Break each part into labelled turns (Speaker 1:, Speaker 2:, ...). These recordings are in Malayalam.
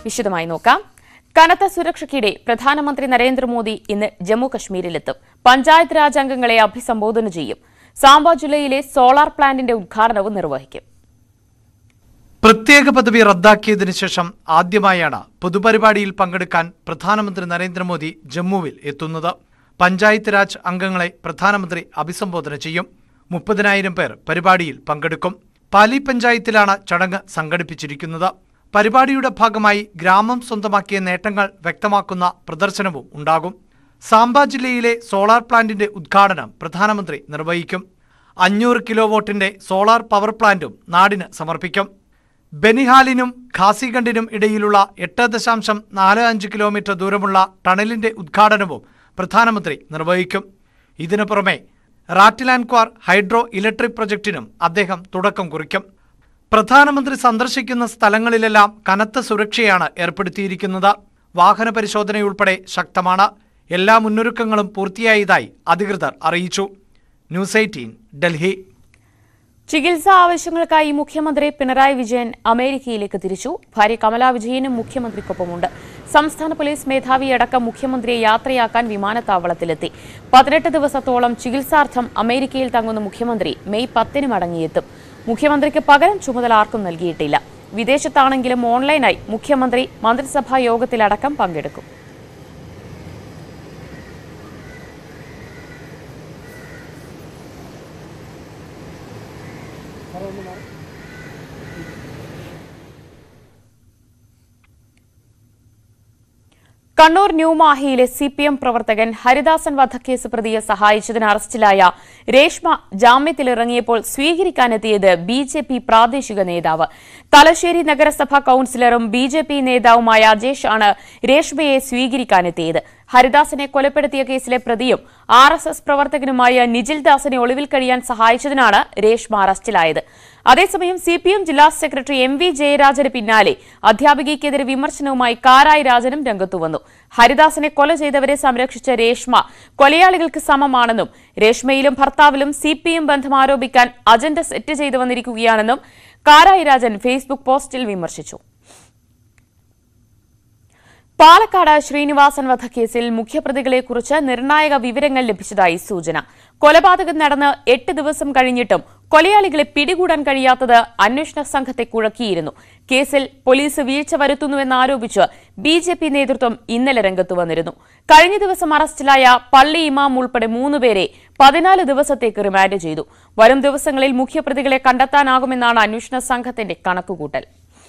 Speaker 1: വിശദമായി നോക്കാം കനത്ത സുരക്ഷയ്ക്കിടെ പ്രധാനമന്ത്രി നരേന്ദ്രമോദി ഇന്ന് ജമ്മു കശ്മീരിലെത്തും പഞ്ചായത്ത് രാജ് അംഗങ്ങളെ അഭിസംബോധന ചെയ്യും സാംബ ജില്ലയിലെ സോളാർ പ്ലാന്റിന്റെ ഉദ്ഘാടനവും നിർവഹിക്കും
Speaker 2: പ്രത്യേക പദവി റദ്ദാക്കിയതിനു ശേഷം ആദ്യമായാണ് പൊതുപരിപാടിയിൽ പങ്കെടുക്കാൻ പ്രധാനമന്ത്രി നരേന്ദ്രമോദി ജമ്മുവിൽ എത്തുന്നത് പഞ്ചായത്ത് രാജ് അംഗങ്ങളെ പ്രധാനമന്ത്രി അഭിസംബോധന ചെയ്യും മുപ്പതിനായിരം പേർ പരിപാടിയിൽ പങ്കെടുക്കും പാലി പഞ്ചായത്തിലാണ് ചടങ്ങ് സംഘടിപ്പിച്ചിരിക്കുന്നത് പരിപാടിയുടെ ഭാഗമായി ഗ്രാമം സ്വന്തമാക്കിയ നേട്ടങ്ങൾ വ്യക്തമാക്കുന്ന പ്രദർശനവും ഉണ്ടാകും സാംബ ജില്ലയിലെ സോളാർ പ്ലാന്റിന്റെ ഉദ്ഘാടനം പ്രധാനമന്ത്രി നിർവഹിക്കും അഞ്ഞൂറ് കിലോ വോട്ടിന്റെ സോളാർ പവർ പ്ലാന്റും നാടിന് സമർപ്പിക്കും ബനിഹാലിനും ഖാസിഗണ്ടിനും ഇടയിലുള്ള എട്ട് ദശാംശം നാല് അഞ്ച് കിലോമീറ്റർ ദൂരമുള്ള ടണലിന്റെ ഉദ്ഘാടനവും പ്രധാനമന്ത്രി നിർവഹിക്കും ഇതിനു പുറമെ റാറ്റിലാൻക്വാർ ഹൈഡ്രോ ഇലക്ട്രിക് പ്രൊജക്ടിനും അദ്ദേഹം തുടക്കം കുറിക്കും പ്രധാനമന്ത്രി സന്ദർശിക്കുന്ന സ്ഥലങ്ങളിലെല്ലാം കനത്ത സുരക്ഷയാണ് ഏർപ്പെടുത്തിയിരിക്കുന്നത് വാഹന പരിശോധനയുൾപ്പെടെ ശക്തമാണ് എല്ലാ മുന്നൊരുക്കങ്ങളും പൂർത്തിയായതായി അധികൃതർ അറിയിച്ചു ന്യൂസ് എയ്റ്റീൻ ഡൽഹി
Speaker 1: ചികിത്സാ ആവശ്യങ്ങൾക്കായി മുഖ്യമന്ത്രി പിണറായി വിജയൻ അമേരിക്കയിലേക്ക് തിരിച്ചു ഭാര്യ കമലാ വിജയനും മുഖ്യമന്ത്രിക്കൊപ്പമുണ്ട് സംസ്ഥാന പോലീസ് മേധാവിയടക്കം മുഖ്യമന്ത്രിയെ യാത്രയാക്കാൻ വിമാനത്താവളത്തിലെത്തി പതിനെട്ട് ദിവസത്തോളം ചികിത്സാർത്ഥം അമേരിക്കയിൽ തങ്ങുന്ന മുഖ്യമന്ത്രി മെയ് പത്തിന് മടങ്ങിയെത്തും മുഖ്യമന്ത്രിക്ക് പകരം ചുമതല ആർക്കും നൽകിയിട്ടില്ല വിദേശത്താണെങ്കിലും ഓൺലൈനായി മുഖ്യമന്ത്രി മന്ത്രിസഭാ യോഗത്തിലടക്കം പങ്കെടുക്കും കണ്ണൂർ ന്യൂമാഹിയിലെ സി പി എം പ്രവർത്തകൻ ഹരിദാസൻ വധക്കേസ് പ്രതിയെ സഹായിച്ചതിന് അറസ്റ്റിലായ രേഷ്മ ജാമ്യത്തിലിറങ്ങിയപ്പോൾ സ്വീകരിക്കാനെത്തിയത് ബി ജെ പി പ്രാദേശിക നേതാവ് തലശ്ശേരി നഗരസഭാ കൌൺസിലറും ബി ജെ പി നേതാവുമായ അജേഷ് ആണ് രേഷ്മയെ സ്വീകരിക്കാനെത്തിയത് ഹരിദാസനെ കൊലപ്പെടുത്തിയ കേസിലെ പ്രതിയും ആർ എസ് എസ് പ്രവർത്തകനുമായ നിജിൽ ദാസിനെ ഒളിവിൽ കഴിയാൻ സഹായിച്ചതിനാണ് രേഷ്മ അറസ്റ്റിലായത് അതേസമയം സി പി എം ജില്ലാ സെക്രട്ടറി എം വി ജയരാജന് പിന്നാലെ അധ്യാപികയ്ക്കെതിരെ വിമർശനവുമായി കാരായി രാജനും രംഗത്തുവന്നു ഹരിദാസനെ കൊല ചെയ്തവരെ സംരക്ഷിച്ച രേഷ്മ കൊലയാളികൾക്ക് സമമാണെന്നും രേഷ്മയിലും ഭർത്താവിലും സി പി എം ബന്ധം ആരോപിക്കാൻ അജണ്ട സെറ്റ് ചെയ്തു വന്നിരിക്കുകയാണെന്നും കാരായി രാജൻ ഫേസ്ബുക്ക് പോസ്റ്റിൽ വിമർശിച്ചു പാലക്കാട് ശ്രീനിവാസൻ വധക്കേസിൽ മുഖ്യപ്രതികളെക്കുറിച്ച് നിർണായക വിവരങ്ങൾ ലഭിച്ചതായി സൂചന കൊലപാതകം നടന്ന് എട്ട് ദിവസം കഴിഞ്ഞിട്ടും കൊലയാളികളെ പിടികൂടാൻ കഴിയാത്തത് അന്വേഷണ സംഘത്തെ കുഴക്കിയിരുന്നു കേസിൽ പോലീസ് വീഴ്ച വരുത്തുന്നുവെന്നാരോപിച്ച് ബി ജെ പി നേതൃത്വം ഇന്നലെ രംഗത്തു വന്നിരുന്നു കഴിഞ്ഞ ദിവസം അറസ്റ്റിലായ പള്ളി ഇമാം ഉൾപ്പെടെ മൂന്നുപേരെ പതിനാല് ദിവസത്തേക്ക് റിമാൻഡ് ചെയ്തു വരും ദിവസങ്ങളിൽ മുഖ്യപ്രതികളെ കണ്ടെത്താനാകുമെന്നാണ് അന്വേഷണ സംഘത്തിന്റെ കണക്കുകൂട്ടൽ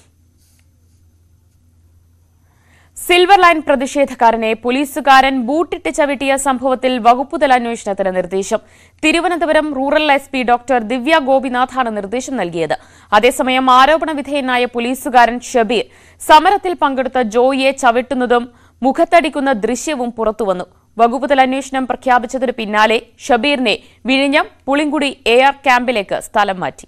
Speaker 1: സിൽവർ ലൈൻ പ്രതിഷേധക്കാരനെ പോലീസുകാരൻ ബൂട്ടിട്ട് ചവിട്ടിയ സംഭവത്തിൽ വകുപ്പുതല അന്വേഷണത്തിന് നിർദ്ദേശം Thiruvananthapuram rural S P doctor Divya ഗോപിനാഥാണ് നിർദ്ദേശം നൽകിയത് അതേസമയം ആരോപണ വിധേയനായ പോലീസുകാരൻ ഷബീർ സമരത്തിൽ പങ്കെടുത്ത ജോയിയെ ചവിട്ടുന്നതും മുഖത്തടിക്കുന്ന ദൃശ്യവും പുറത്തുവന്നു വകുപ്പുതല അന്വേഷണം പ്രഖ്യാപിച്ചതിന് പിന്നാലെ ഷബീറിനെ വിഴിഞ്ഞം പുളിങ്കുടി എ ആർ ക്യാമ്പിലേക്ക് സ്ഥലം മാറ്റി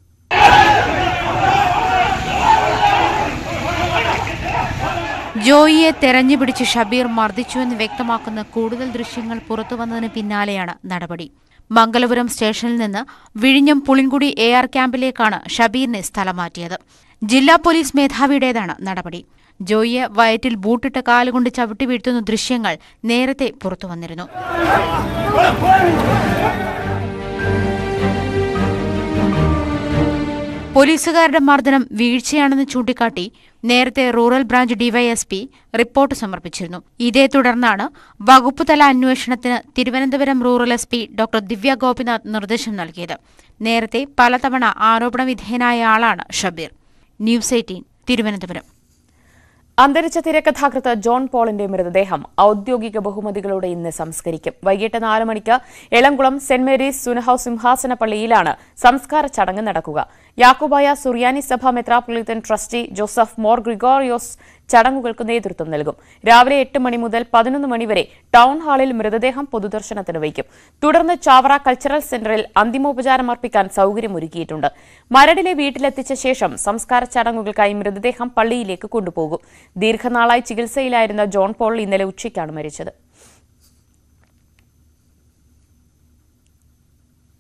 Speaker 3: ജോയിയെ തെരഞ്ഞുപിടിച്ച് ഷബീർ മർദ്ദിച്ചുവെന്ന് വ്യക്തമാക്കുന്ന കൂടുതൽ ദൃശ്യങ്ങൾ പുറത്തുവന്നതിന് പിന്നാലെയാണ് നടപടി മംഗലപുരം സ്റ്റേഷനിൽ നിന്ന് വിഴിഞ്ഞം പുളിങ്കുടി എ ആർ ക്യാമ്പിലേക്കാണ് ഷബീറിനെ സ്ഥലം മാറ്റിയത് ജില്ലാ പോലീസ് മേധാവിയുടേതാണ് നടപടി ജോയിയെ വയറ്റിൽ ബൂട്ടിട്ട് കാലുകൊണ്ട് ചവിട്ടി വീഴ്ത്തുന്ന ദൃശ്യങ്ങൾ നേരത്തെ പുറത്തുവന്നിരുന്നു പോലീസുകാരുടെ മർദ്ദനം വീഴ്ചയാണെന്ന് ചൂണ്ടിക്കാട്ടി നേരത്തെ റൂറൽ ബ്രാഞ്ച് ഡിവൈഎസ്പി റിപ്പോർട്ട് സമർപ്പിച്ചിരുന്നു ഇതേ തുടർന്നാണ് വകുപ്പുതല അന്വേഷണത്തിന് Thiruvananthapuram rural S P doctor Divya Gopinath നിർദ്ദേശം നൽകിയത് നേരത്തെ പലതവണ ആരോപണ വിധേയനായ ആളാണ് ഷബീർ ന്യൂസ് എയ്റ്റീൻ തിരുവനന്തപുരം
Speaker 1: അന്തരിച്ച തിരക്കഥാകൃത്ത് ജോൺ പോളിന്റെ മൃതദേഹം ഔദ്യോഗിക ബഹുമതികളോടെ ഇന്ന് സംസ്കരിക്കും വൈകിട്ട് നാല് മണിക്ക് എളംകുളം സെന്റ് മേരീസ് സുനഹൌ സിംഹാസന പള്ളിയിലാണ് സംസ്കാര ചടങ്ങ് നടക്കുക യാക്കോബായ സുറിയാനി സഭ metropolitan trustee Joseph Mor Gregorios ചടങ്ങുകൾക്ക് നേതൃത്വം നൽകും രാവിലെ എട്ട് മണി മുതൽ പതിനൊന്ന് മണിവരെ ടൗൺ ഹാളിൽ മൃതദേഹം പൊതുദർശനത്തിന് വയ്ക്കും തുടർന്ന് ചാവറ കൾച്ചറൽ സെന്ററിൽ അന്തിമോപചാരം അർപ്പിക്കാൻ സൌകര്യമൊരുക്കിയിട്ടുണ്ട് മരടിലെ വീട്ടിലെത്തിച്ച ശേഷം സംസ്കാര ചടങ്ങുകൾക്കായി മൃതദേഹം പള്ളിയിലേക്ക് കൊണ്ടുപോകും ദീർഘനാളായി ചികിത്സയിലായിരുന്ന ജോൺ പോൾ ഇന്നലെ ഉച്ചയ്ക്കാണ് മരിച്ചത്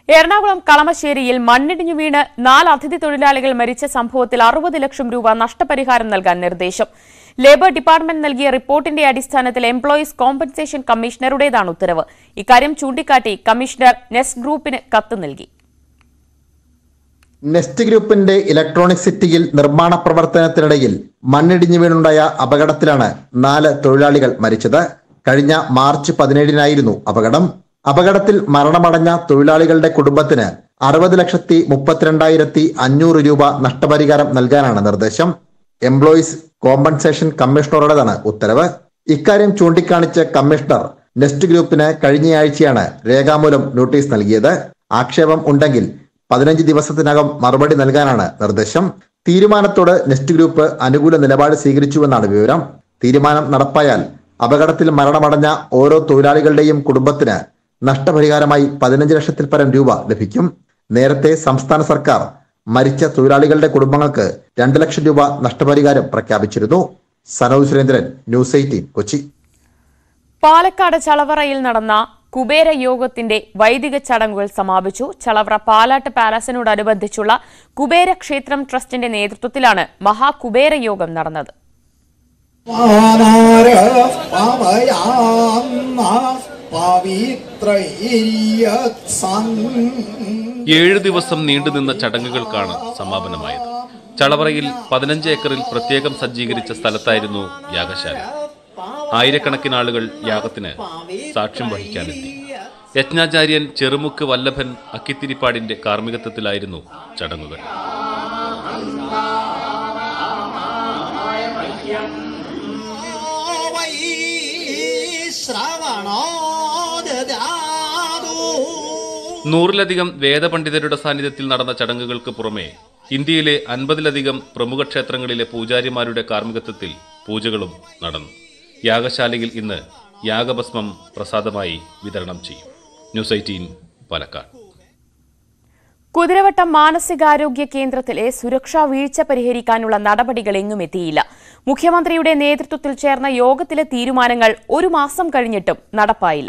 Speaker 1: എറണാകുളം കളമശ്ശേരിയിൽ മണ്ണിടിഞ്ഞു വീണ് നാല് അതിഥി തൊഴിലാളികൾ മരിച്ച സംഭവത്തിൽ അറുപത് ലക്ഷം രൂപ നഷ്ടപരിഹാരം നൽകാൻ നിർദ്ദേശം ലേബർ ഡിപ്പാർട്ട്മെന്റ് നൽകിയ റിപ്പോർട്ടിന്റെ അടിസ്ഥാനത്തിൽ എംപ്ലോയീസ് കോമ്പൻസേഷൻ കമ്മീഷണറുടേതാണ് ഉത്തരവ് ഇക്കാര്യം ചൂണ്ടിക്കാട്ടി കമ്മീഷണർ നെസ് ഗ്രൂപ്പിന് കത്ത് നൽകി
Speaker 4: നെസ്റ്റ് ഗ്രൂപ്പിന്റെ ഇലക്ട്രോണിക് സിറ്റിയിൽ നിർമ്മാണ പ്രവർത്തനത്തിനിടയിൽ മണ്ണിടിഞ്ഞു വീണുണ്ടായ അപകടത്തിലാണ് നാല് തൊഴിലാളികൾ മരിച്ചത് കഴിഞ്ഞ മാർച്ച് പതിനേഴിനായിരുന്നു അപകടം അപകടത്തിൽ മരണമടഞ്ഞ തൊഴിലാളികളുടെ കുടുംബത്തിന് അറുപത് ലക്ഷത്തി മുപ്പത്തിരണ്ടായിരത്തി അഞ്ഞൂറ് രൂപ നഷ്ടപരിഹാരം നൽകാനാണ് നിർദ്ദേശം എംപ്ലോയീസ് കോമ്പൻസേഷൻ കമ്മീഷണറുടേതാണ് ഉത്തരവ് ഇക്കാര്യം ചൂണ്ടിക്കാണിച്ച് കമ്മീഷണർ നെസ്റ്റ് ഗ്രൂപ്പിന് കഴിഞ്ഞയാഴ്ചയാണ് രേഖാമൂലം നോട്ടീസ് നൽകിയത് ആക്ഷേപം ഉണ്ടെങ്കിൽ പതിനഞ്ച് ദിവസത്തിനകം മറുപടി നൽകാനാണ് നിർദ്ദേശം തീരുമാനത്തോട് നെസ്റ്റ് ഗ്രൂപ്പ് അനുകൂല നിലപാട് സ്വീകരിച്ചുവെന്നാണ് വിവരം തീരുമാനം നടപ്പായാൽ അപകടത്തിൽ മരണമടഞ്ഞ ഓരോ തൊഴിലാളികളുടെയും കുടുംബത്തിന് നഷ്ടപരിഹാരമായി പതിനഞ്ച് ലക്ഷത്തിൽ പരം രൂപ ലഭിക്കും നേരത്തെ സംസ്ഥാന സർക്കാർ മരിച്ച തൊഴിലാളികളുടെ കുടുംബങ്ങൾക്ക് രണ്ട് ലക്ഷം രൂപ നഷ്ടപരിഹാരം പ്രഖ്യാപിച്ചിരുന്നു സനോജ് സുരേന്ദ്രൻ ന്യൂസ് എയ്റ്റീൻ കൊച്ചി
Speaker 1: പാലക്കാട് ചളവറയിൽ നടന്ന കുബേര യോഗത്തിന്റെ വൈദിക ചടങ്ങുകൾ സമാപിച്ചു ചളവറ പാലാട്ട് പാലസിനോടനുബന്ധിച്ചുള്ള കുബേര ക്ഷേത്രം ട്രസ്റ്റിന്റെ നേതൃത്വത്തിലാണ് മഹാകുബേര യോഗം നടന്നത്
Speaker 5: വാനാര പാവയാന്ന പവിത്രൈര്യത്സൻ
Speaker 6: ഏഴ് ദിവസം നീണ്ടുനിന്ന ചടങ്ങുകൾക്കാണ് സമാപനമായത് ചളവറയിൽ പതിനഞ്ച് ഏക്കറിൽ പ്രത്യേകം സജ്ജീകരിച്ച സ്ഥലത്തായിരുന്നു യാഗശാല ആയിരക്കണക്കിന് ആളുകൾ യാഗത്തിന് സാക്ഷ്യം വഹിക്കാനെത്തി യജ്ഞാചാര്യൻ ചെറുമുക്ക് വല്ലഭൻ അക്കിത്തിരിപ്പാടിന്റെ കാർമ്മികത്വത്തിലായിരുന്നു ചടങ്ങുകൾ
Speaker 5: വൈ ശ്രവണോ ദദാതു
Speaker 6: നൂറിലധികം വേദപണ്ഡിതരുടെ സാന്നിധ്യത്തിൽ നടന്ന ചടങ്ങുകൾക്ക് പുറമെ ഇന്ത്യയിലെ അൻപതിലധികം പ്രമുഖ ക്ഷേത്രങ്ങളിലെ പൂജാരിമാരുടെ കാർമ്മികത്വത്തിൽ പൂജകളും നടന്നു യാഗശാലയിൽ ഇന്ന് യാഗഭസ്മം പ്രസാദമായി വിതരണം ചെയ്യും ന്യൂസ് എയ്റ്റീൻ പാലക്കാട്
Speaker 1: കുതിരവട്ടം മാനസികാരോഗ്യ കേന്ദ്രത്തിലെ സുരക്ഷാ വീഴ്ച പരിഹരിക്കാനുള്ള നടപടികൾ എങ്ങും എത്തിയില്ല മുഖ്യമന്ത്രിയുടെ നേതൃത്വത്തിൽ ചേർന്ന യോഗത്തിലെ തീരുമാനങ്ങൾ ഒരു മാസം കഴിഞ്ഞിട്ടും നടപ്പായില്ല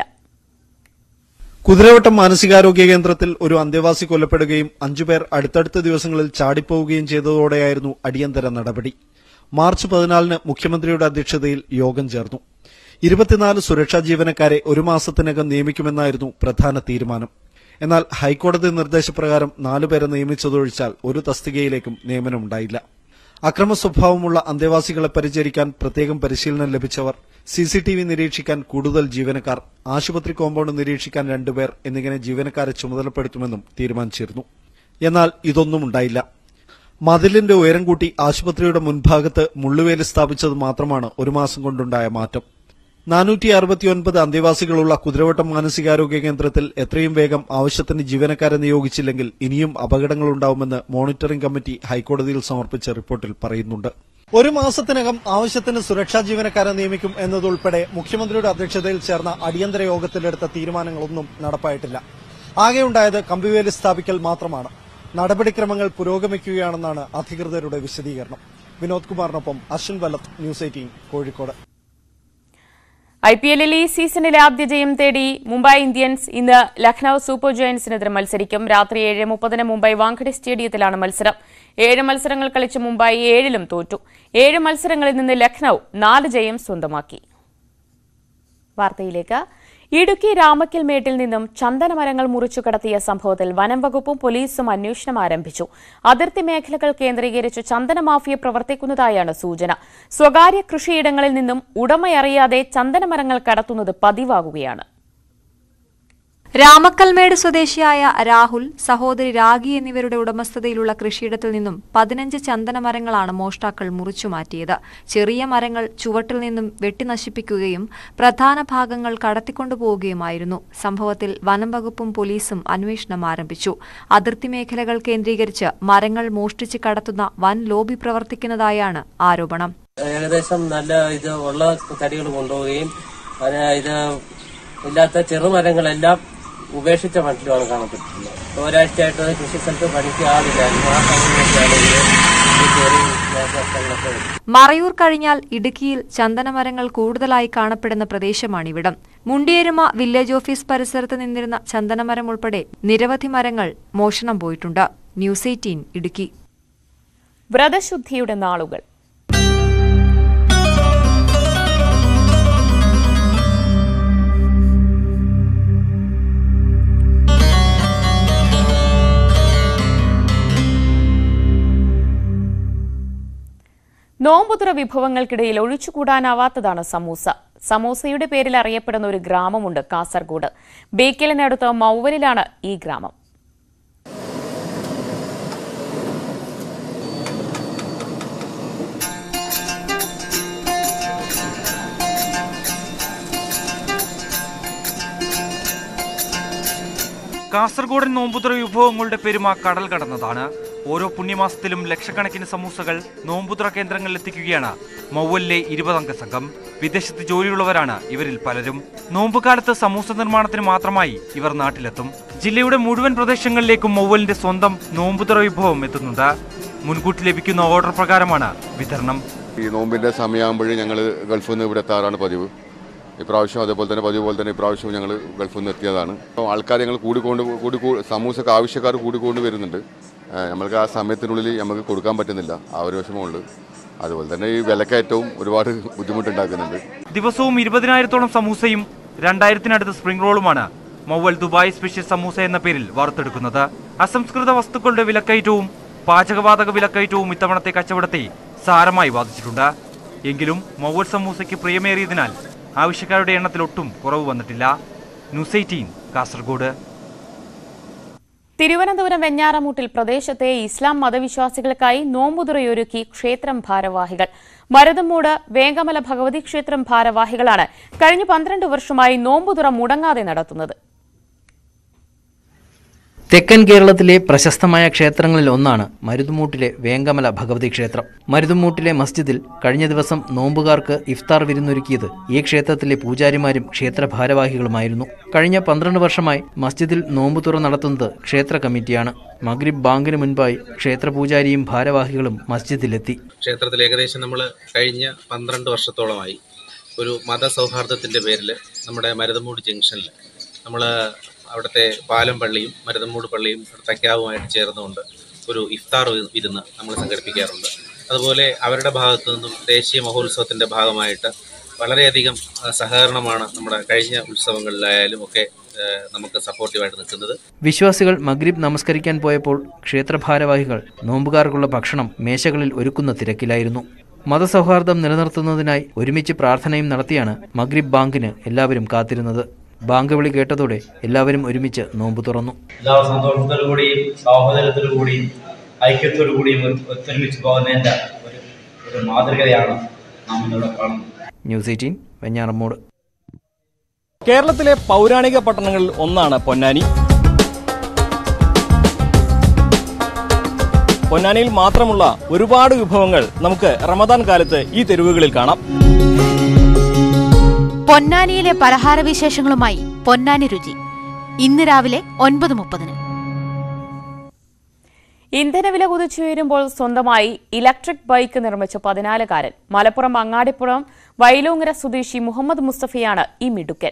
Speaker 7: കുതിരവട്ടം മാനസികാരോഗ്യ കേന്ദ്രത്തിൽ ഒരു അന്തേവാസി കൊല്ലപ്പെടുകയും അഞ്ചുപേർ അടുത്തടുത്ത ദിവസങ്ങളിൽ ചാടിപ്പോവുകയും ചെയ്തതോടെയായിരുന്നു അടിയന്തര നടപടി മാർച്ച് പതിനാലിന് മുഖ്യമന്ത്രിയുടെ അധ്യക്ഷതയിൽ യോഗം ചേർന്നു ഇരുപത്തിനാല് സുരക്ഷാ ജീവനക്കാരെ ഒരു മാസത്തിനകം നിയമിക്കുമെന്നായിരുന്നു പ്രധാന തീരുമാനം എന്നാൽ ഹൈക്കോടതി നിർദ്ദേശപ്രകാരം നാലുപേരെ നിയമിച്ചതൊഴിച്ചാൽ ഒരു തസ്തികയിലേക്കും നിയമനമുണ്ടായില്ല അക്രമ സ്വഭാവമുള്ള അന്തേവാസികളെ പരിചരിക്കാൻ പ്രത്യേകം പരിശീലനം ലഭിച്ചവർ സിസിടിവി നിരീക്ഷിക്കാൻ കൂടുതൽ ജീവനക്കാർ ആശുപത്രി കോമ്പൗണ്ട് നിരീക്ഷിക്കാൻ രണ്ടുപേർ എന്നിങ്ങനെ ജീവനക്കാരെ ചുമതലപ്പെടുത്തുമെന്നും തീരുമാനിച്ചിരുന്നു എന്നാൽ ഇതൊന്നും ഉണ്ടായില്ല മതിലിന്റെ ഉയരം കൂട്ടി ആശുപത്രിയുടെ മുൻഭാഗത്ത് മുള്ളുവേലി സ്ഥാപിച്ചത് മാത്രമാണ് ഒരു മാസം കൊണ്ടുണ്ടായ മാറ്റം നാനൂറ്റി അറുപത്തിയൊൻപത് അന്തേവാസികളുള്ള കുതിരവട്ടം മാനസികാരോഗ്യ കേന്ദ്രത്തിൽ എത്രയും വേഗം ആവശ്യത്തിന് ജീവനക്കാരെ നിയോഗിച്ചില്ലെങ്കിൽ ഇനിയും അപകടങ്ങളുണ്ടാവുമെന്ന് മോണിറ്ററിംഗ് കമ്മിറ്റി ഹൈക്കോടതിയിൽ സമർപ്പിച്ച റിപ്പോർട്ടിൽ പറയുന്നുണ്ട് ഒരു മാസത്തിനകം ആവശ്യത്തിന് സുരക്ഷാ ജീവനക്കാരെ നിയമിക്കും എന്നതുൾപ്പെടെ മുഖ്യമന്ത്രിയുടെ അധ്യക്ഷതയിൽ ചേർന്ന അടിയന്തര യോഗത്തിലെടുത്ത തീരുമാനങ്ങളൊന്നും നടപ്പായിട്ടില്ല ആകെയുണ്ടായത് കമ്പിവേലി സ്ഥാപിക്കൽ മാത്രമാണ് നടപടിക്രമങ്ങൾ പുരോഗമിക്കുകയാണെന്നാണ് അധികൃതരുടെ വിശദീകരണം വിനോദ് കുമാറിനൊപ്പം Ashwin Vallath News Eighteen Kozhikode
Speaker 1: I P എല്ലിൽ ഈ സീസണിലെ ആദ്യ ജയം തേടി മുംബൈ ഇന്ത്യൻസ് ഇന്ന് ലക്നൌ സൂപ്പർ ജയൻസിനെതിരെ മത്സരിക്കും രാത്രി ഏഴ് മുപ്പതിന് മുംബൈ വാങ്കഡെ സ്റ്റേഡിയത്തിലാണ് മത്സരം ഏഴ് മത്സരങ്ങൾ കളിച്ച് മുംബൈ ഏഴിലും തോറ്റു ഏഴ് മത്സരങ്ങളിൽ നിന്ന് ലക്നൌ നാല് ജയം സ്വന്തമാക്കി വാർത്തയിലേക്ക് ഇടുക്കി രാമക്കൽമേട്ടിൽ നിന്നും ചന്ദനമരങ്ങൾ മുറിച്ചു കടത്തിയ സംഭവത്തിൽ വനം വകുപ്പും പോലീസും അന്വേഷണം ആരംഭിച്ചു അതിർത്തി മേഖലകൾ കേന്ദ്രീകരിച്ച് ചന്ദന മാഫിയ പ്രവർത്തിക്കുന്നതായാണ് സൂചന സ്വകാര്യ കൃഷിയിടങ്ങളിൽ നിന്നും ഉടമയറിയാതെ ചന്ദനമരങ്ങൾ കടത്തുന്നത് പതിവാകുകയാണ്
Speaker 8: രാമക്കൽമേട് സ്വദേശിയായ രാഹുൽ സഹോദരി രാഗി എന്നിവരുടെ ഉടമസ്ഥതയിലുള്ള കൃഷിയിടത്തിൽ നിന്നും പതിനഞ്ച് ചന്ദനമരങ്ങളാണ് മോഷ്ടാക്കൾ മുറിച്ചുമാറ്റിയത് ചെറിയ മരങ്ങൾ ചുവട്ടിൽ നിന്നും വെട്ടിനശിപ്പിക്കുകയും പ്രധാന ഭാഗങ്ങൾ കടത്തിക്കൊണ്ടുപോവുകയുമായിരുന്നു സംഭവത്തിൽ വനം വകുപ്പും പോലീസും അന്വേഷണം ആരംഭിച്ചു അതിർത്തി മേഖലകൾ കേന്ദ്രീകരിച്ച് മരങ്ങൾ മോഷ്ടിച്ച് കടത്തുന്ന വൻ ലോബി പ്രവർത്തിക്കുന്നതായാണ് ആരോപണം
Speaker 9: ഏകദേശം നല്ല ഇത് ഉള്ള തടികൾ കൊണ്ടുപോവുകയും അതിന് ഇത് ഇല്ലാത്ത ചെറുമരങ്ങളെല്ലാം ഉപേക്ഷിച്ച മട്ടിലുമാണ് കാണപ്പെട്ടിട്ടുള്ളത് ഒരാഴ്ചയായിട്ട് കൃഷി സ്ഥലത്ത് പണിക്ക് ആളില്ലായിരുന്നു ആ സമയത്തൊക്കെയാണ് ഇത് കയറി നാശനഷ്ടങ്ങളൊക്കെ വരും
Speaker 8: മറയൂർ കഴിഞ്ഞാൽ ഇടുക്കിയിൽ ചന്ദനമരങ്ങൾ കൂടുതലായി കാണപ്പെടുന്ന പ്രദേശമാണിവിടം മുണ്ടിയേരുമ വില്ലേജ് ഓഫീസ് പരിസരത്ത് നിന്നിരുന്ന ചന്ദനമരം ഉൾപ്പെടെ നിരവധി മരങ്ങൾ മോഷണം പോയിട്ടുണ്ട് ന്യൂസ് എയ്റ്റീൻ ഇടുക്കി
Speaker 1: വ്രതശുദ്ധിയുടെ നാളുകൾ നോമ്പുതുറ വിഭവങ്ങൾക്കിടയിൽ ഒഴിച്ചുകൂടാനാവാത്തതാണ് സമൂസ സമൂസയുടെ പേരിൽ അറിയപ്പെടുന്ന ഒരു ഗ്രാമമുണ്ട് കാസർഗോഡ് ബേക്കലിനടുത്ത് മൗവലിലാണ് ഈ ഗ്രാമം
Speaker 10: കാസർഗോഡൻ നോമ്പുതുറ വിഭവങ്ങളുടെ പെരുമ കടൽ കടന്നതാണ് ഓരോ പുണ്യമാസത്തിലും ലക്ഷക്കണക്കിന് സമൂസകൾ നോമ്പുതുറ കേന്ദ്രങ്ങളിൽ എത്തിക്കുകയാണ് മൗവലിലെ ഇരുപതംഗ സംഘം വിദേശത്ത് ജോലിയുള്ളവരാണ് ഇവരിൽ പലരും നോമ്പുകാലത്ത് സമൂസ നിർമ്മാണത്തിന് മാത്രമായി ഇവർ നാട്ടിലെത്തും ജില്ലയുടെ മുഴുവൻ പ്രദേശങ്ങളിലേക്കും മൗവലിന്റെ സ്വന്തം നോമ്പുതുറ വിഭവം എത്തുന്നുണ്ട് മുൻകൂട്ടി ലഭിക്കുന്ന ഓർഡർ പ്രകാരമാണ് വിതരണം
Speaker 11: ഈ നോമ്പിൻ്റെ സമയമാകുമ്പോഴേ ഞങ്ങൾ ഗൾഫിൽ നിന്ന് ഇവിടെ എത്താറാണ് പതിവ് ഇപ്രാവശ്യം അതേപോലെ തന്നെ പതിവ് പോലെ തന്നെ ഇപ്രാവശ്യം ഞങ്ങൾ ഗൾഫിൽ നിന്ന് എത്തിയതാണ് അപ്പോൾ ആൾക്കാർ ഞങ്ങൾ കൂടിക്കൊണ്ട് കൂടി കൂ- സമൂസക്ക് ആവശ്യക്കാർ കൂടിക്കൊണ്ട് വരുന്നുണ്ട് ആ, നമ്മൾക്ക് ആ സമയത്തിനുള്ളിൽ നമുക്ക് കൊടുക്കാൻ പറ്റുന്നില്ല ആ ഒരു വിഷമമുണ്ട് അതുപോലെ തന്നെ ഈ വിലക്കയറ്റവും ഒരുപാട് ബുദ്ധിമുട്ടുണ്ടാക്കുന്നുണ്ട്
Speaker 10: ദിവസവും ഇരുപതിനായിരത്തോളം സമൂസയും രണ്ടായിരത്തിനടുത്ത് സ്പ്രിംഗ് റോളുമാണ് മൗവൽ ദുബായ് സ്പെഷ്യൽ സമൂസ എന്ന പേരിൽ വാർത്തെടുക്കുന്നത് അസംസ്കൃത വസ്തുക്കളുടെ വിലക്കയറ്റവും പാചകവാതക വിലക്കയറ്റവും ഇത്തവണത്തെ കച്ചവടത്തെ സാരമായി ബാധിച്ചിട്ടുണ്ട് എങ്കിലും മൗവൽ സമൂസയ്ക്ക് പ്രിയമേറിയതിനാൽ ആവശ്യക്കാരുടെ എണ്ണത്തിൽ ഒട്ടും കുറവ് വന്നിട്ടില്ല ന്യൂസ് എയ്റ്റീൻ കാസർഗോഡ്
Speaker 1: തിരുവനന്തപുരം വെഞ്ഞാറമൂട്ടിൽ പ്രദേശത്തെ ഇസ്ലാം മതവിശ്വാസികൾക്കായി നോമ്പുതുറയൊരുക്കി ക്ഷേത്രം ഭാരവാഹികൾ മരുതമ്മൂട് വേങ്കമല ഭഗവതി ക്ഷേത്രം ഭാരവാഹികളാണ് കഴിഞ്ഞ പന്ത്രണ്ട് വർഷമായി നോമ്പുതുറ മുടങ്ങാതെ നടത്തുന്നത്
Speaker 12: തെക്കൻ കേരളത്തിലെ പ്രശസ്തമായ ക്ഷേത്രങ്ങളിൽ ഒന്നാണ് മരുതുമൂട്ടിലെ വേങ്കമല ഭഗവതി ക്ഷേത്രം മരുതുമൂട്ടിലെ മസ്ജിദിൽ കഴിഞ്ഞ ദിവസം നോമ്പുകാർക്ക് ഇഫ്താർ വിരുന്നൊരുക്കിയത് ഈ ക്ഷേത്രത്തിലെ പൂജാരിമാരും ക്ഷേത്ര ഭാരവാഹികളുമായിരുന്നു കഴിഞ്ഞ പന്ത്രണ്ട് വർഷമായി മസ്ജിദിൽ നോമ്പു തുറ നടത്തുന്നത് ക്ഷേത്ര കമ്മിറ്റിയാണ് മഗ്രിബ് ബാങ്കിന് മുൻപായി ക്ഷേത്ര പൂജാരിയും ഭാരവാഹികളും മസ്ജിദിലെത്തി
Speaker 13: ക്ഷേത്രത്തിൽ ഏകദേശം നമ്മൾ കഴിഞ്ഞ പന്ത്രണ്ട് വർഷത്തോളമായി ഒരു മതസൗഹാർദ്ദത്തിൻ്റെ പേരിൽ നമ്മുടെ മരുതമൂട് ജംഗ്ഷനിൽ നമ്മൾ അവിടുത്തെ പാലം പള്ളിയും മരുതമൂട് പള്ളിയും തക്കാവുമായിട്ട് ചേർന്നുകൊണ്ട് ഒരു ഇഫ്താർ വി- വിരുന്ന് നമ്മൾ സംഘടിപ്പിക്കാറുണ്ട് അതുപോലെ അവരുടെ ഭാഗത്തു നിന്നും ദേശീയ മഹോത്സവത്തിൻ്റെ ഭാഗമായിട്ട് വളരെയധികം ആ, സഹകരണമാണ് നമ്മുടെ കഴിഞ്ഞ ഉത്സവങ്ങളിലായാലും ഒക്കെ ആ, നമുക്ക് സപ്പോർട്ടീവായിട്ട് നിൽക്കുന്നത്
Speaker 12: വിശ്വാസികൾ മഗ്രിബ് നമസ്കരിക്കാൻ പോയപ്പോൾ ക്ഷേത്ര ഭാരവാഹികൾ നോമ്പുകാർക്കുള്ള ഭക്ഷണം മേശകളിൽ ഒരുക്കുന്ന തിരക്കിലായിരുന്നു മതസൗഹാർദ്ദം നിലനിർത്തുന്നതിനായി ഒരുമിച്ച് പ്രാർത്ഥനയും നടത്തിയാണ് മഗ്രിബ് ബാങ്കിന് എല്ലാവരും കാത്തിരുന്നത് ബാങ്ക് വിളി കേട്ടതോടെ എല്ലാവരും ഒരുമിച്ച് നോമ്പ് തുറന്നു
Speaker 14: എല്ലാ സന്തോഷത്തോടു കൂടിയും സഹോദരത്തോടു കൂടിയും ഐക്യത്തോടു കൂടിയും ഒത്ത് ഒത്തൊരുമിച്ച് പോകുന്നതിൻ്റെ ഒരു ഒരു മാതൃകയാണ് നാം ഇന്നിവിടെ കാണുന്നത്
Speaker 12: ന്യൂസ് എയ്റ്റീൻ വെഞ്ഞാറമ്മൂട്
Speaker 15: കേരളത്തിലെ പൗരാണിക പട്ടണങ്ങളിൽ ഒന്നാണ് പൊന്നാനി പൊന്നാനിയിൽ മാത്രമുള്ള ഒരുപാട് വിഭവങ്ങൾ നമുക്ക് റമദാൻ കാലത്ത് ഈ തെരുവുകളിൽ കാണാം
Speaker 3: പൊന്നാനിയിലെ പലഹാര വിശേഷങ്ങളുമായി പൊന്നാനി രുചി ഇന്ന് രാവിലെ ഒൻപത് മുപ്പതിന്
Speaker 1: ഇന്ധനവില കുതിച്ചുയരുമ്പോൾ സ്വന്തമായി ഇലക്ട്രിക് ബൈക്ക് നിർമ്മിച്ച പതിനാലുകാരൻ മലപ്പുറം അങ്ങാടിപ്പുറം വൈലോങ്ങര സ്വദേശി മുഹമ്മദ് മുസ്തഫയാണ് ഈ മിടുക്കൻ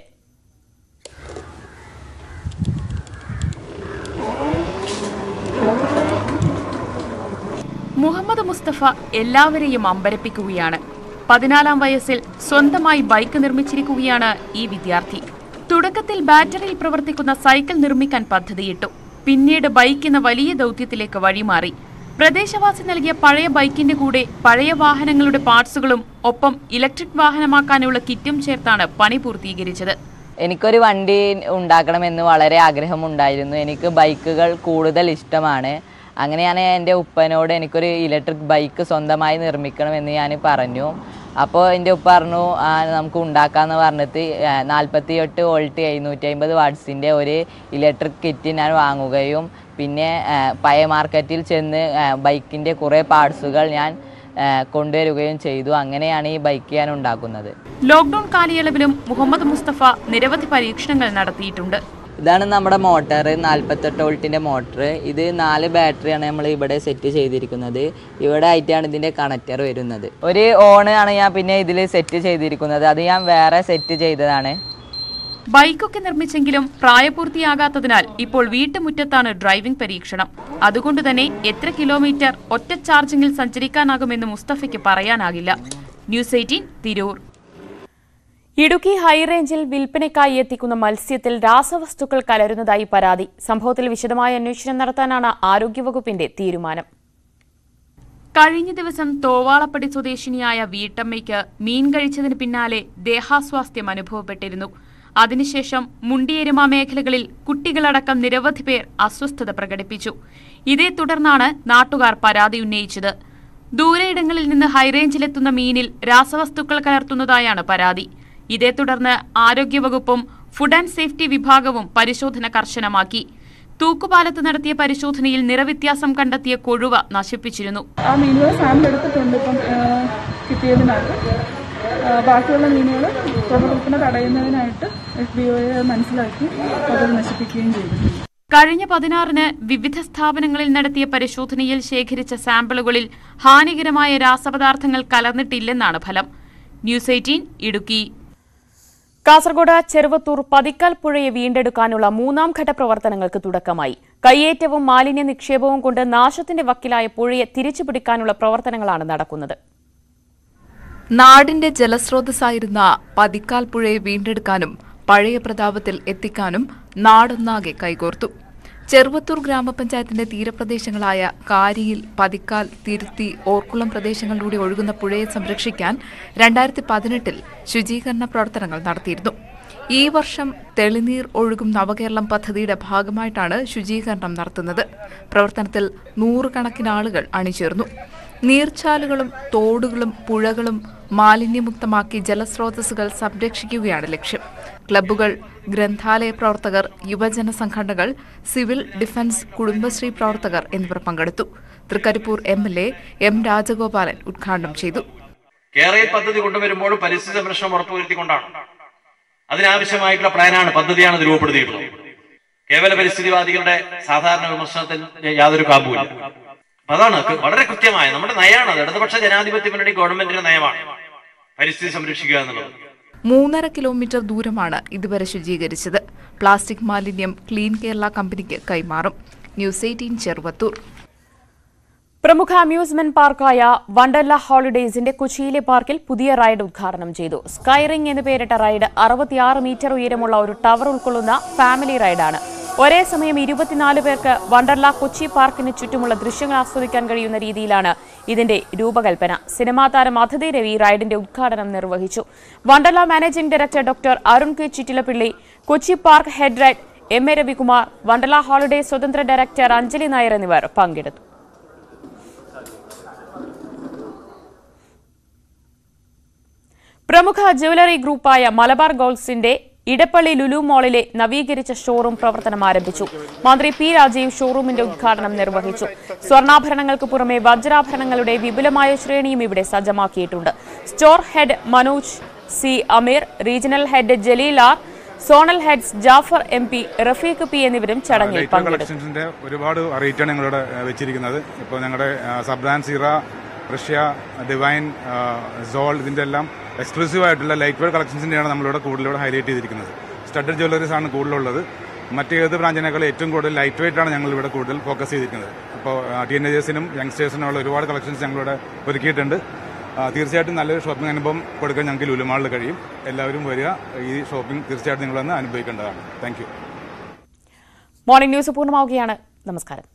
Speaker 1: മുഹമ്മദ് മുസ്തഫ എല്ലാവരെയും അമ്പരപ്പിക്കുകയാണ് പതിനാലാം വയസ്സിൽ സ്വന്തമായി ബൈക്ക് നിർമ്മിച്ചിരിക്കുകയാണ് ഈ വിദ്യാർത്ഥി തുടക്കത്തിൽ ബാറ്ററിയിൽ പ്രവർത്തിക്കുന്ന സൈക്കിൾ നിർമ്മിക്കാൻ പദ്ധതിയിട്ടു പിന്നീട് ബൈക്ക് എന്ന വലിയ ദൗത്യത്തിലേക്ക് വഴിമാറി പ്രദേശവാസി നൽകിയ പഴയ ബൈക്കിന്റെ കൂടെ പഴയ വാഹനങ്ങളുടെ പാർട്സുകളും ഒപ്പം ഇലക്ട്രിക് വാഹനമാക്കാനുള്ള കിറ്റും ചേർത്താണ് പണി പൂർത്തീകരിച്ചത്
Speaker 16: എനിക്കൊരു വണ്ടി ഉണ്ടാക്കണമെന്ന് വളരെ ആഗ്രഹമുണ്ടായിരുന്നു എനിക്ക് ബൈക്കുകൾ കൂടുതൽ ഇഷ്ടമാണ് അങ്ങനെ ഞാൻ എൻ്റെ ഉപ്പനോട് എനിക്കൊരു ഇലക്ട്രിക് ബൈക്ക് സ്വന്തമായി നിർമ്മിക്കണമെന്ന് ഞാൻ പറഞ്ഞു അപ്പോൾ എൻ്റെ ഉപ്പ പറഞ്ഞു "ആ, നമുക്ക് ഉണ്ടാക്കാമെന്ന് പറഞ്ഞിട്ട് നാൽപ്പത്തി എട്ട് വോൾട്ട് എഴുന്നൂറ്റി അമ്പത് വാട്ട്സിൻ്റെ ഒരു ഇലക്ട്രിക് കിറ്റ് ഞാൻ വാങ്ങുകയും പിന്നെ ആ, പഴയ മാർക്കറ്റിൽ ചെന്ന് ബൈക്കിൻ്റെ കുറേ പാർട്സുകൾ ഞാൻ ആ, കൊണ്ടുവരികയും ചെയ്തു അങ്ങനെയാണ് ഈ ബൈക്ക് ഞാൻ ഉണ്ടാക്കുന്നത്
Speaker 1: ലോക്ഡൌൺ കാലയളവിലും മുഹമ്മദ് മുസ്തഫ നിരവധി പരീക്ഷണങ്ങൾ നടത്തിയിട്ടുണ്ട്
Speaker 16: ഇതാണ് നമ്മുടെ മോട്ടർ നാൽപ്പത്തെട്ട് വോൾട്ടിൻ്റെ മോട്ടർ ഇത് നാല് ബാറ്ററിയാണ് നമ്മൾ ഇവിടെ സെറ്റ് ചെയ്തിരിക്കുന്നത് ഇവിടെ ആയിട്ടാണ് ഇതിൻ്റെ കണക്റ്റർ വരുന്നത് ഒരു ഓൺ ആണ് ഞാൻ പിന്നെ ഇതിൽ സെറ്റ് ചെയ്തിരിക്കുന്നത് അത് ഞാൻ വേറെ സെറ്റ് ചെയ്തതാണ്
Speaker 1: ബൈക്കൊക്കെ നിർമ്മിച്ചെങ്കിലും പ്രായപൂർത്തിയാകാത്തതിനാൽ ഇപ്പോൾ വീട്ടുമുറ്റത്താണ് ഡ്രൈവിംഗ് പരീക്ഷണം അതുകൊണ്ട് തന്നെ എത്ര കിലോമീറ്റർ ഒറ്റ ചാർജിങ്ങിൽ സഞ്ചരിക്കാനാകുമെന്ന് മുസ്തഫയ്ക്ക് പറയാനാകില്ല ന്യൂസ് എയ്റ്റീൻ തിരൂർ ഇടുക്കി ഹൈറേഞ്ചിൽ വിൽപ്പനയ്ക്കായി എത്തിക്കുന്ന മത്സ്യത്തിൽ രാസവസ്തുക്കൾ കലരുന്നതായി പരാതി സംഭവത്തിൽ വിശദമായ അന്വേഷണം നടത്താനാണ് ആരോഗ്യവകുപ്പിന്റെ തീരുമാനം കഴിഞ്ഞ ദിവസം തോവാളപ്പടി സ്വദേശിനിയായ വീട്ടമ്മയ്ക്ക് മീൻ കഴിച്ചതിന് പിന്നാലെ ദേഹാസ്വാസ്ഥ്യം അനുഭവപ്പെട്ടിരുന്നു അതിനുശേഷം മുണ്ടിയെരുമ മേഖലകളിൽ കുട്ടികളടക്കം നിരവധി പേർ അസ്വസ്ഥത പ്രകടിപ്പിച്ചു ഇതേ തുടർന്നാണ് നാട്ടുകാർ പരാതി ഉന്നയിച്ചത് ദൂരെയിടങ്ങളിൽ നിന്ന് ഹൈറേഞ്ചിലെത്തുന്ന മീനിൽ രാസവസ്തുക്കൾ കലർത്തുന്നതായാണ് പരാതി ഇതേ തുടർന്ന് ആരോഗ്യവകുപ്പും ഫുഡ് ആൻഡ് സേഫ്റ്റി വിഭാഗവും പരിശോധന കർശനമാക്കി തൂക്കുപാലത്ത് നടത്തിയ പരിശോധനയിൽ നിറവ്യത്യാസം കണ്ടെത്തിയ കൊഴുവ നശിപ്പിച്ചിരുന്നു
Speaker 17: ആ മീനുകൾ സാമ്പിൾ എടുത്തിട്ടുണ്ട് ഇപ്പം ആ, കിട്ടിയതിനകത്ത് ആ, ബാക്കിയുള്ള മീനുകൾ പുറവിൽപ്പന തടയുന്നതിനായിട്ട് എഫ് ബി ഒയെ മനസ്സിലാക്കി അത് നശിപ്പിക്കുകയും ചെയ്തിട്ടുണ്ട്
Speaker 1: കഴിഞ്ഞ പതിനാറിന് വിവിധ സ്ഥാപനങ്ങളിൽ നടത്തിയ പരിശോധനയിൽ ശേഖരിച്ച സാമ്പിളുകളിൽ ഹാനികരമായ രാസപദാർത്ഥങ്ങൾ കലർന്നിട്ടില്ലെന്നാണ് ഫലം ന്യൂസ് എയ്റ്റീൻ ഇടുക്കി കാസർഗോഡ് ചെറുവത്തൂർ പതിക്കാൽ പുഴയെ വീണ്ടെടുക്കാനുള്ള മൂന്നാം ഘട്ട പ്രവർത്തനങ്ങൾക്ക് തുടക്കമായി കയ്യേറ്റവും മാലിന്യ നിക്ഷേപവും കൊണ്ട് നാശത്തിന്റെ വക്കിലായ പുഴയെ തിരിച്ചുപിടിക്കാനുള്ള പ്രവർത്തനങ്ങളാണ് നടക്കുന്നത്
Speaker 18: നാടിന്റെ ജലസ്രോതസ്സായിരുന്ന പതിക്കാൽ പുഴയെ വീണ്ടെടുക്കാനും പഴയ പ്രതാപത്തിൽ എത്തിക്കാനും നാടൊന്നാകെ കൈകോർത്തു ചെറുവത്തൂർ ഗ്രാമപഞ്ചായത്തിന്റെ തീരപ്രദേശങ്ങളായ കാരിയിൽ പതിക്കാൽ തിരുത്തി ഓർക്കുളം പ്രദേശങ്ങളിലൂടെ ഒഴുകുന്ന പുഴയെ സംരക്ഷിക്കാൻ രണ്ടായിരത്തി പതിനെട്ടിൽ ശുചീകരണ പ്രവർത്തനങ്ങൾ നടത്തിയിരുന്നു ഈ വർഷം തെളിനീർ ഒഴുകും നവകേരളം പദ്ധതിയുടെ ഭാഗമായിട്ടാണ് ശുചീകരണം നടത്തുന്നത് പ്രവർത്തനത്തിൽ നൂറുകണക്കിന് ആളുകൾ അണിചേർന്നു നീർച്ചാലുകളും തോടുകളും പുഴകളും മാലിന്യമുക്തമാക്കി ജലസ്രോതസ്സുകൾ സംരക്ഷിക്കുകയാണ് ലക്ഷ്യം ക്ലബ്ബുകൾ ഗ്രന്ഥാലയ പ്രവർത്തകർ യുവജന സംഘടനകൾ സിവിൽ ഡിഫൻസ് കുടുംബശ്രീ പ്രവർത്തകർ എന്നിവർ പങ്കെടുത്തു Thrikaripur M L A M Rajagopalan ഉദ്ഘാടനം ചെയ്തു
Speaker 19: കേരളയിൽ പദ്ധതി കൊണ്ടുവരുമ്പോഴും പരിസ്ഥിതി സംരക്ഷണം ഉറപ്പുവരുത്തിക്കൊണ്ടാണ് അതിനാവശ്യമായിട്ടുള്ള പ്ലാനാണ് പദ്ധതിയാണ് ഇത് രൂപപ്പെടുത്തിയിട്ടുള്ളത് കേവല പരിസ്ഥിതിവാദികളുടെ സാധാരണ വിമർശനത്തിന് യാതൊരു കാബുമില്ല അപ്പൊ അതാണ് ക- വളരെ കൃത്യമായ നമ്മുടെ നയമാണ് അത് ഇടതുപക്ഷ ജനാധിപത്യ മുന്നണി ഗവൺമെന്റിന്റെ നയമാണ് പരിസ്ഥിതി സംരക്ഷിക്കുക എന്നുള്ളത്
Speaker 18: മൂന്നര കിലോമീറ്റർ ദൂരമാണ് ഇതുവരെ ശുചീകരിച്ചത് പ്ലാസ്റ്റിക് മാലിന്യം ക്ലീൻ കേരള കമ്പനിക്ക് കൈമാറും ന്യൂസ് എയ്റ്റീൻ ചെറുവത്തൂർ
Speaker 1: പ്രമുഖ അമ്യൂസ്മെന്റ് പാർക്കായ വണ്ടർല ഹോളിഡേയ്സിന്റെ കൊച്ചിയിലെ പാർക്കിൽ പുതിയ റൈഡ് ഉദ്ഘാടനം ചെയ്തു സ്കൈറിംഗ് എന്ന് പേരിട്ട റൈഡ് അറുപത്തിയാറ് മീറ്റർ ഉയരമുള്ള ഒരു ടവർ ഉൾക്കൊള്ളുന്ന ഫാമിലി റൈഡാണ് ഒരേ സമയം ഇരുപത്തിനാല് പേർക്ക് വണ്ടർല കൊച്ചി പാർക്കിന് ചുറ്റുമുള്ള ദൃശ്യങ്ങൾ ആസ്വദിക്കാൻ കഴിയുന്ന രീതിയിലാണ് ഇതിന്റെ രൂപകൽപ്പന സിനിമാ താരം അതിഥി രവി റൈഡിന്റെ ഉദ്ഘാടനം നിർവഹിച്ചു Wonderla managing director doctor Arun K Chittilappilly Kochi park head ride M A Ravikumar Wonderla holiday സ്വതന്ത്ര ഡയറക്ടർ അഞ്ജലി നായർ എന്നിവർ പങ്കെടുത്തു പ്രമുഖ ജ്വല്ലറി ഗ്രൂപ്പായ മലബാർ ഗോൾഡ്സിന്റെ ഇടപ്പള്ളി ലുലു മോളിലെ നവീകരിച്ച ഷോറൂം പ്രവർത്തനം ആരംഭിച്ചു മന്ത്രി പി രാജീവ് ഷോറൂമിന്റെ ഉദ്ഘാടനം നിർവഹിച്ചു സ്വർണ്ണാഭരണങ്ങൾക്ക് പുറമെ വജ്രാഭരണങ്ങളുടെ വിപുലമായ ശ്രേണിയും ഇവിടെ സജ്ജമാക്കിയിട്ടുണ്ട് store head Manoj C Ameer regional head Jaleel R zonal heads Jafar M P Rafeeq P എന്നിവരും ചടങ്ങിൽ
Speaker 20: ലൈറ്റ്
Speaker 1: പങ്കെടുത്തു
Speaker 20: കളക്ഷൻസിന്റെ ഒരുപാട് റേറ്റാണ് ഞങ്ങളിവിടെ ഏഹ്, വെച്ചിരിക്കുന്നത് ഇപ്പോൾ ഞങ്ങളുടെ സബ് ബ്രാൻഡ് സീറ റഷ്യ ഡിവൈൻ സോൾ ഇതിന്റെ എല്ലാം എക്സ്ക്ലൂസീവ് ആയിട്ടുള്ള ലൈറ്റ് വെയ്റ്റ് കളക്ഷൻസിന്റെയാണ് നമ്മളിവിടെ കൂടുതലൂടെ ഹൈലൈറ്റ് ചെയ്തിരിക്കുന്നത് സ്റ്റഡഡ് ജ്വല്ലറീസ് ആണ് കൂടുതലുള്ളത് മറ്റേത് ബ്രാഞ്ചിനേക്കാൾ ഏറ്റവും കൂടുതൽ ലൈറ്റ് വെയ്റ്റ് ആണ് ഞങ്ങൾ ഇവിടെ കൂടുതൽ ഫോക്കസ് ചെയ്തിരിക്കുന്നത് അപ്പോൾ ടീനേജേഴ്സിനും യങ്സ്റ്റേഴ്സിനും ഉള്ള ഒരുപാട് കളക്ഷൻസ് ഞങ്ങളിവിടെ ഒരുക്കിയിട്ടുണ്ട് ആ, തീർച്ചയായിട്ടും നല്ലൊരു ഷോപ്പിംഗ് അനുഭവം കൊടുക്കാൻ ഞങ്ങൾക്ക് ലുലുമാളിൽ കഴിയും എല്ലാവരും വരിക ഈ ഷോപ്പിംഗ് തീർച്ചയായിട്ടും നിങ്ങളൊന്ന് അനുഭവിക്കേണ്ടതാണ് താങ്ക് യു
Speaker 1: മോർണിംഗ് ന്യൂസ് പൂർണ്ണമാവുകയാണ് നമസ്കാരം